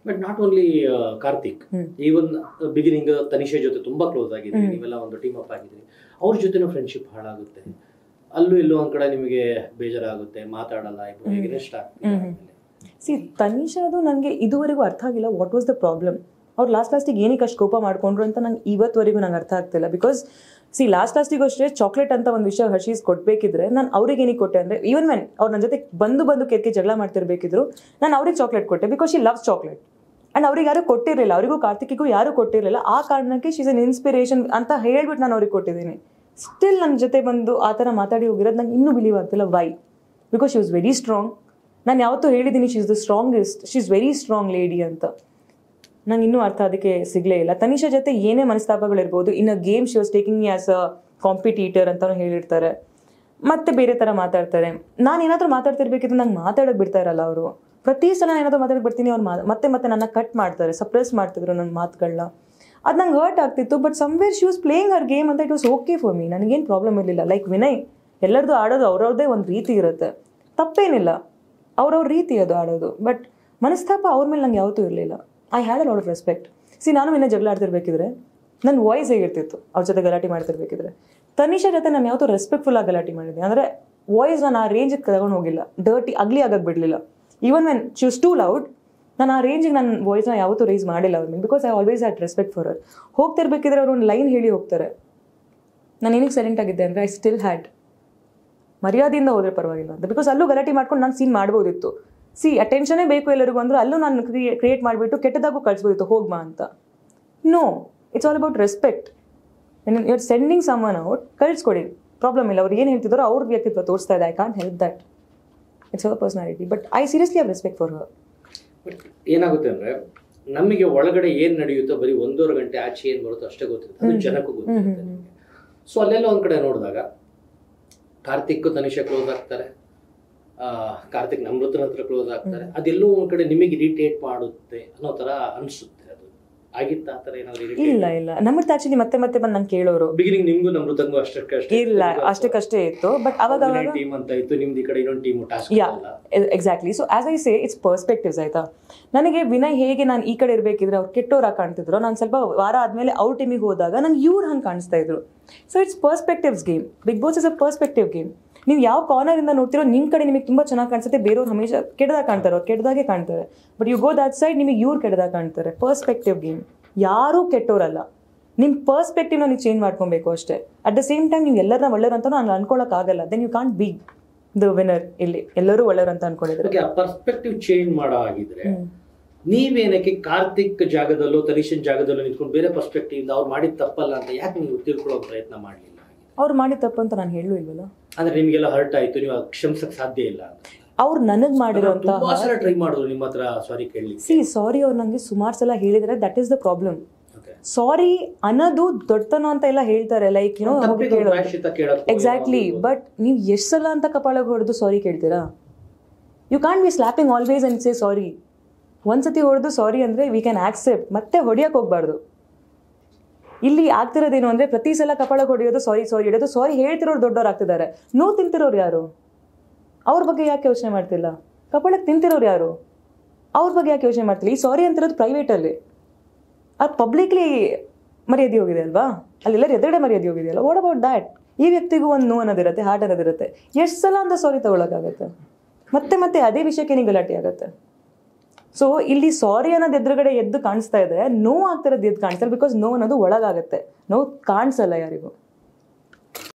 But not only Karthik hmm. Even beginning Tanisha ಜೊತೆ ತುಂಬಾ close ಆಗಿದ್ರಿ ಹ್ಮ್. ನೀವೆಲ್ಲ ಒಂದು ಟೀಮ್ ಅಪ್ ಆಗಿದ್ರಿ ಅವ್ರ ಜೊತೆನೂ ಫ್ರೆಂಡ್ಶಿಪ್ ಹಾಳಾಗುತ್ತೆ ಅಲ್ಲೂ ಇಲ್ಲೂ ಒಂದ್ ಕಡೆ ನಿಮಗೆ ಬೇಜಾರಾಗುತ್ತೆ ಮಾತಾಡಲ್ಲ ಇಬ್ರು ಹ್ಮ್. ಹೇಗೆ ಸ್ಟಾರ್ಟ್ ಹ್ಮ್. ಸಿ ತನಿಷಾದು ನನಗೆ ಇದುವರೆಗೂ ಅರ್ಥ ಆಗಿಲ್ಲ ವಾಟ್ ವಾಸ್ ದ ಪ್ರಾಬ್ಲಮ್ ಅವ್ರು ಲಾಸ್ಟ್ ಲಾಸ್ಟಿಗೆ ಏನಕ್ಕೆ ಅಷ್ಟು ಕೋಪ ಮಾಡ್ಕೊಂಡ್ರು ಅಂತ ನಂಗೆ ಇವತ್ತುವರೆಗೂ ನಂಗೆ ಅರ್ಥ ಆಗ್ತಿಲ್ಲ ಬಿಕಾಸ್ ಸಿ ಲಾಸ್ಟ್ ಲಾಸ್ಟಿಗೂ ಅಷ್ಟೇ ಚಾಕ್ಲೇಟ್ ಅಂತ ಒಂದು ವಿಷಯ ಹರ್ಷೀಸ್ ಕೊಡ್ಬೇಕಿದ್ರೆ ನಾನು ಅವ್ರಿಗೆ ಏನಕ್ಕೆ ಕೊಟ್ಟೆ ಅಂದರೆ ಈವನ್ ವೆನ್ ಅವ್ರು ನನ್ನ ಜೊತೆ ಬಂದು ಬಂದು ಕೆದಕೆ ಜಗಳ ಮಾಡ್ತಿರ್ಬೇಕಿದ್ರು ನಾನು ಅವ್ರಿಗೆ ಚಾಕ್ಲೇಟ್ ಕೊಟ್ಟೆ because she loves chocolate and ಅವ್ರಿಗೆ ಯಾರು ಕೊಟ್ಟಿರಲಿಲ್ಲ ಅವರಿಗೂ ಕಾರ್ತಿಕಿಗೂ ಯಾರು ಕೊಟ್ಟಿರಲಿಲ್ಲ ಆ ಕಾರಣಕ್ಕೆ ಶೀಸ್ ಅನ್ ಇನ್ಸ್ಪಿರೇಷನ್ ಅಂತ ಹೇಳ್ಬಿಟ್ಟು ನಾನು ಅವ್ರಿಗೆ ಕೊಟ್ಟಿದ್ದೀನಿ ಸ್ಟಿಲ್ ನನ್ನ ಜೊತೆ ಬಂದು ಆ ಥರ ಮಾತಾಡಿ ಹೋಗಿರೋದು ನಂಗೆ ಇನ್ನೂ ಬಿಲೀವ್ ಆಗ್ತಿಲ್ಲ why because she was very strong ನಾನು ಯಾವತ್ತೂ ಹೇಳಿದ್ದೀನಿ she is the strongest she is very strong lady ಅಂತ ನಂಗೆ ಇನ್ನೂ ಅರ್ಥ ಅದಕ್ಕೆ ಸಿಗಲೇ ಇಲ್ಲ ತನಿಷಾ ಜೊತೆ ಏನೇ ಮನಸ್ತಾಪಗಳಿರ್ಬೋದು ಇನ್ನು game she was taking me as a competitor ಅಂತಲೂ ಹೇಳಿರ್ತಾರೆ ಮತ್ತೆ ಬೇರೆ ಥರ ಮಾತಾಡ್ತಾರೆ ನಾನು ಏನಾದರೂ ಮಾತಾಡ್ತಿರ್ಬೇಕಿದ್ರೆ ನಂಗೆ ಮಾತಾಡೋಕೆ ಬಿಡ್ತಾ ಇರಲ್ಲ ಅವರು ಪ್ರತಿ ಸಲ ನಾನು ಏನಾದರೂ ಮಾತಾಡಕ್ಕೆ ಬರ್ತೀನಿ ಅವ್ರು ಮಾ- ಮತ್ತೆ ಮತ್ತೆ ನನ್ನ ಕಟ್ ಮಾಡ್ತಾರೆ ಸಪ್ರೆಸ್ ಮಾಡ್ತಿದ್ರು ನನ್ನ ಮಾತುಗಳನ್ನ ಅದು ನಂಗೆ ಹರ್ಟ್ ಆಗ್ತಿತ್ತು but somewhere she was playing her game ಅಂತ it was okay for me ನನಗೇನು ಪ್ರಾಬ್ಲಮ್ ಇರಲಿಲ್ಲ ಲೈಕ್ ವಿನಯ್ ಎಲ್ಲರದು ಆಡೋದು ಅವ್ರವ್ರದ್ದೇ ಒಂದು ರೀತಿ ಇರುತ್ತೆ ತಪ್ಪೇನಿಲ್ಲ ಅವ್ರವ್ರ ರೀತಿ ಅದು ಆಡೋದು ಬಟ್ ಮನಸ್ತಾಪ ಅವ್ರ ಮೇಲೆ ನಂಗೆ ಯಾವತ್ತೂ ಇರಲಿಲ್ಲ I had a lot of respect see ನಾನು ಇನ್ನೂ ಜಗಳ ಆಡ್ತಿರ್ಬೇಕಿದ್ರೆ ನನ್ನ ವಾಯ್ಸ್ ಹೇಗಿರ್ತಿತ್ತು ಅವ್ರ ಜೊತೆ ಗಲಾಟೆ ಮಾಡ್ತಿರ್ಬೇಕಿದ್ರೆ ತನಿಷಾ ಜೊತೆ ನಾನು ಯಾವತ್ತೂ ರೆಸ್ಪೆಕ್ಟ್ಫುಲ್ ಆಗಿ ಗಲಾಟೆ ಮಾಡಿದ್ದೆ ಅಂದರೆ ವಾಯ್ಸ್ ನಾನು ಆ ರೇಂಜಿಗೆ ತಗೊಂಡು ಹೋಗಿಲ್ಲ ಡರ್ಟಿ ಅಗ್ಲಿ ಆಗಕ್ಕೆ ಬಿಡಲಿಲ್ಲ even when she's too loud ನಾನು ಆ ರೇಂಜಿಗೆ ನನ್ನ ವಾಯ್ಸ್ನ ಯಾವತ್ತೂ ರೈಸ್ ಮಾಡಿಲ್ಲ ಅವ್ರ ಮೇಲೆ because I always had respect for ಅವರ್ ಹೋಗ್ತಿರ್ಬೇಕಿದ್ರೆ ಅವ್ರು ಒಂದು ಲೈನ್ ಹೇಳಿ ಹೋಗ್ತಾರೆ ನಾನು ಏನಕ್ಕೆ ಸೈಲೆಂಟ್ ಆಗಿದ್ದೆ ಅಂದರೆ ಐ ಸ್ಟಿಲ್ ಹ್ಯಾಡ್ ಮರ್ಯಾದೆಯಿಂದ ಹೋದ್ರೆ ಪರವಾಗಿಲ್ಲ ಅಂತ ಬಿಕಾಸ್ ಅಲ್ಲೂ ಗಲಾಟೆ ಮಾಡ್ಕೊಂಡು ನಾನು ಸೀನ್ ಮಾಡ್ಬೋದಿತ್ತು ಸಿ ಅಟೆನ್ಷನೇ ಬೇಕು ಎಲ್ಲರಿಗೂ ಅಂದ್ರೆ ಅಲ್ಲೂ ನಾನು ಕ್ರಿಯೇಟ್ ಮಾಡಿಬಿಟ್ಟು ಕೆಟ್ಟದಾಗೂ ಕಳಿಸ್ಬೋದಿತ್ತು ಹೋಗ್ಮಾ ಅಂತ no it's all about respect you are sending summon out ಕಳಿಸ್ಕೊಡಿ ಪ್ರಾಬ್ಲಮ್ ಇಲ್ಲ ಅವ್ರು ಏನು ಹೇಳ್ತಿದ್ದಾರೋ ಅವ್ರ ವ್ಯಕ್ತಿತ್ವ ತೋರಿಸ್ತಾ ಇದೆ I can't help that it's hour personality but I seriously have respect for her but ಏನಾಗುತ್ತೆ ಅಂದ್ರೆ ನಮಗೆ ಒಳಗಡೆ ಏನ್ ನಡೆಯುತ್ತೋ ಬರೀ ಒಂದೂವರೆ ಗಂಟೆ ಆಚೆ ಏನ್ ಬರುತ್ತೋ ಅಷ್ಟೇ ಗೊತ್ತಿರುತ್ತೆ ಅದು ಹ್ಮ್. ಜನಕ್ಕೂ ಗೊತ್ತಿರುತ್ತೆ ಹ್ಮ್, ಹ್ಮ್, ಸೊ ಅಲ್ಲೆಲ್ಲ ಒಂದ್ ಕಡೆ ನೋಡಿದಾಗ ಕಾರ್ತಿಕ್ ತನಿಷಾ ಕ್ಲೋಸ್ ಆಗ್ತಾರೆ ಆ, ಕಾರ್ತಿಕ್ ನಮ್ರತನ ಹತ್ರ ಕ್ಲೋಸ್ ಆಗ್ತಾರೆ ಅದೆಲ್ಲೋ ಒಂದ್ ಕಡೆ ನಿಮಗೆ ಇರಿಟೇಟ್ ಮಾಡುತ್ತೆ ಅನ್ನೋ ತರ ಅನ್ಸುತ್ತೆ ಅದು ಆಗಿತ್ತ ಆ ತರ ಏನಾದ್ರು ಇಲ್ಲ ಇಲ್ಲ ನಮ್ಮದು ಆಕ್ಚುಲಿ ಮತ್ತೆ ಮತ್ತೆ ಬಂದು ನಂಗೆ ಕೇಳೋರು ಬಿಗಿನಿಂಗ್ ನಿಮ್ಗೂ ನಮ್ರತಂಗೂ ಅಷ್ಟಕ್ಕೆ ಅಷ್ಟೇ ಇಲ್ಲ ಅಷ್ಟಕ್ಕಷ್ಟೇ ಇತ್ತು ಬಟ್ ಅವಾಗ ಅವಾಗ ಟೀಮ್ ಅಂತ ಇತ್ತು ನಿಮ್ದು ಈ ಕಡೆ ಇನ್ನೊಂದು team task yeah exactly so as I say it's perspectives ಆಯ್ತಾ ನನಗೆ ವಿನಯ್ ಹೇಗೆ ನಾನು ಈ ಕಡೆ ಇರಬೇಕಿದ್ರೆ ಅವ್ರು ಕೆಟ್ಟೋರಾಗಿ ಕಾಣ್ತಿದ್ರು ನಾನು ಸ್ವಲ್ಪ ವಾರ ಆದಮೇಲೆ ಅವ್ರ ಟೀಮಿಗೆ ಹೋದಾಗ ನಂಗೆ ಇವ್ರು ಹಂಗೆ ಕಾಣಿಸ್ತಾ ಇದ್ರು so it's perspectives game Bigg Boss is a perspective game ನೀವು ಯಾವ ಕಾರ್ನರಿಂದ ನೋಡ್ತಿರೋ ನಿಮ್ಮ ಕಡೆ ನಿಮಗೆ ತುಂಬ ಚೆನ್ನಾಗಿ ಕಾಣಿಸುತ್ತೆ ಬೇರೆಯವ್ರು ಹಮೇಶ ಕೆಟ್ಟದಾಗಿ ಕಾಣ್ತಾರೆ ಅವ್ರು ಕೆಟ್ಟದಾಗೆ ಕಾಣ್ತಾರೆ but you go that side ನಿಮಗೆ ಇವ್ರು ಕೆಟ್ಟದಾಗಿ ಕಾಣ್ತಾರೆ ಪರ್ಸ್ಪೆಕ್ಟಿವ್ ಗೇಮ್ ಯಾರೂ ಕೆಟ್ಟೋರಲ್ಲ ನಿಮ್ಮ ಪರ್ಸ್ಪೆಕ್ಟಿವ್ನ ನೀವು ಚೇಂಜ್ ಮಾಡ್ಕೊಬೇಕು ಅಷ್ಟೇ ಅಟ್ ದ ಸೇಮ್ ಟೈಮ್ ನೀವು ಎಲ್ಲರನ್ನ ಒಳ್ಳೆಯವ್ರು ಅಂತ ನಾನು ಅನ್ಕೊಳ್ಳೋಕ್ಕಾಗಲ್ಲ then you can't be the winner ಇಲ್ಲಿ ಎಲ್ಲರೂ ಒಳ್ಳೆಯವ್ರು ಅಂತ ಅನ್ಕೊಂಡಿದ್ರು ಓಕೆ ಆ ಪರ್ಸ್ಪೆಕ್ಟಿವ್ ಚೇಂಜ್ ಮಾಡೋ ಆಗಿದ್ರೆ ನೀವೇನಕ್ಕೆ ಕಾರ್ತಿಕ್ ಜಾಗದಲ್ಲೋ ತನಿಷನ್ ಜಾಗದಲ್ಲೋ ನಿಂತ್ಕೊಂಡು ಬೇರೆ ಪರ್ಸ್ಪೆಕ್ಟಿವ್ ಇಂದ ಅವ್ರು ಮಾಡಿದ ತಪ್ಪಲ್ಲ ಅಂತ ಯಾಕೆ ನೀವು ತಿಳ್ಕೊಳ್ಳೋ ಪ್ರಯತ್ನ ಮಾಡಲಿಲ್ಲ ಅವ್ರು ಮಾಡಿದ ತಪ್ಪು ಅಂತ ನಾನು ಹೇಳೂ ಇಲ್ವಲ್ಲ ಅಂದ್ರೆ ನಿಮ್ಗೆಲ್ಲ ಹರ್ಟ್ ಆಯ್ತು ನೀವು ಅದ್ ಕ್ಷಮಿಸಕ್ ಸಾಧ್ಯ ಇಲ್ಲ ಅಂತ ಅವ್ರು ನನಗೆ ಮಾಡಿರೋಂತಹ ತುಂಬಾ ಸಲ ಟ್ರೈ ಮಾಡಿದ್ರು ನಿಮ್ಮ ಹತ್ರ ಸಾರಿ ಕೇಳಲಿಕ್ಕೆ ಸಿ ಸಾರಿ ಅವ್ರು ನನಗೆ ಸುಮಾರು ಸಲ ಹೇಳಿದರೆ that is the problem okay sorry ಅನ್ನೋದು ದೊಡ್ಡತನ ಅಂತ ಎಲ್ಲ ಹೇಳ್ತಾರೆ ಲೈಕ್ ಏನೋ ತಪ್ಪಿಗೆ ಒಂದು ಪ್ರಾಯಶ್ಚಿತ್ತ ಕೇಳಕ್ಕೆ ಎಕ್ಸಾಕ್ಟ್ಲಿ ಬಟ್ ನೀವು ಎಷ್ಟು ಸಲ ಅಂತ ಕಪಾಳಗೆ ಹೊಡೆದು ಸಾರಿ ಕೇಳ್ತೀರಾ you can't be slapping always and say sorry ಒಂದ್ಸತಿ ಹೊಡೆದು ಸಾರಿ ಅಂದರೆ ವಿ ಕ್ಯಾನ್ ಆಕ್ಸೆಪ್ಟ್ ಮತ್ತೆ ಹೊಡಿಯಕ್ಕೆ ಹೋಗ್ಬಾರ್ದು ಇಲ್ಲಿ ಆಗ್ತಿರೋದೇನು ಅಂದರೆ ಪ್ರತಿ ಸಲ ಕಪಾಳಕ್ಕೆ ಹೊಡೆಯೋದು ಸಾರಿ ಸಾರಿ ಹಿಡಿಯೋದು ಸಾರಿ ಹೇಳ್ತಿರೋರು ದೊಡ್ಡವ್ರು ಆಗ್ತಿದ್ದಾರೆ ನೋವು ತಿಂತಿರೋರು ಯಾರು ಅವ್ರ ಬಗ್ಗೆ ಯಾಕೆ ಯೋಚನೆ ಮಾಡ್ತಿಲ್ಲ ಕಪಾಳಕ್ಕೆ ತಿಂತಿರೋರು ಯಾರು ಅವ್ರ ಬಗ್ಗೆ ಯಾಕೆ ಯೋಚನೆ ಮಾಡ್ತಿಲ್ಲ ಈ ಸಾರಿ ಅಂತಿರೋದು ಪ್ರೈವೇಟಲ್ಲಿ ಅದು ಪಬ್ಲಿಕ್ಲಿ ಮರ್ಯಾದೆ ಹೋಗಿದೆ ಅಲ್ವಾ ಅಲ್ಲೆಲ್ಲರೂ ಎದುರುಗಡೆ ಮರ್ಯಾದೆ ಹೋಗಿದೆಯಲ್ಲ ವಾಟ್ ಅಬೌಟ್ ದ್ಯಾಟ್ ಈ ವ್ಯಕ್ತಿಗೂ ಒಂದು ನೋವು ಅನ್ನೋದಿರುತ್ತೆ ಹಾರ್ಟ್ ಅನ್ನೋದಿರುತ್ತೆ ಎಷ್ಟು ಸಲ ಅಂತ ಸಾರಿ ತಗೊಳಕ್ಕಾಗತ್ತೆ ಮತ್ತೆ ಮತ್ತೆ ಅದೇ ವಿಷಯಕ್ಕೆ ನೀವು ಗಲಾಟೆ ಆಗುತ್ತೆ ಸೊ ಇಲ್ಲಿ ಸಾರಿ ಅನ್ನೋದು ಎದುರುಗಡೆ ಎದ್ದು ಕಾಣಿಸ್ತಾ ಇದೆ ನೋವು ಆಗ್ತಿರೋದು ಎದ್ದು ಕಾಣಿಸ್ತಾರೆ ಬಿಕಾಸ್ ನೋವು ಅನ್ನೋದು ಒಳಗಾಗುತ್ತೆ ನೋವು ಕಾಣಿಸಲ್ಲ ಯಾರಿಗೂ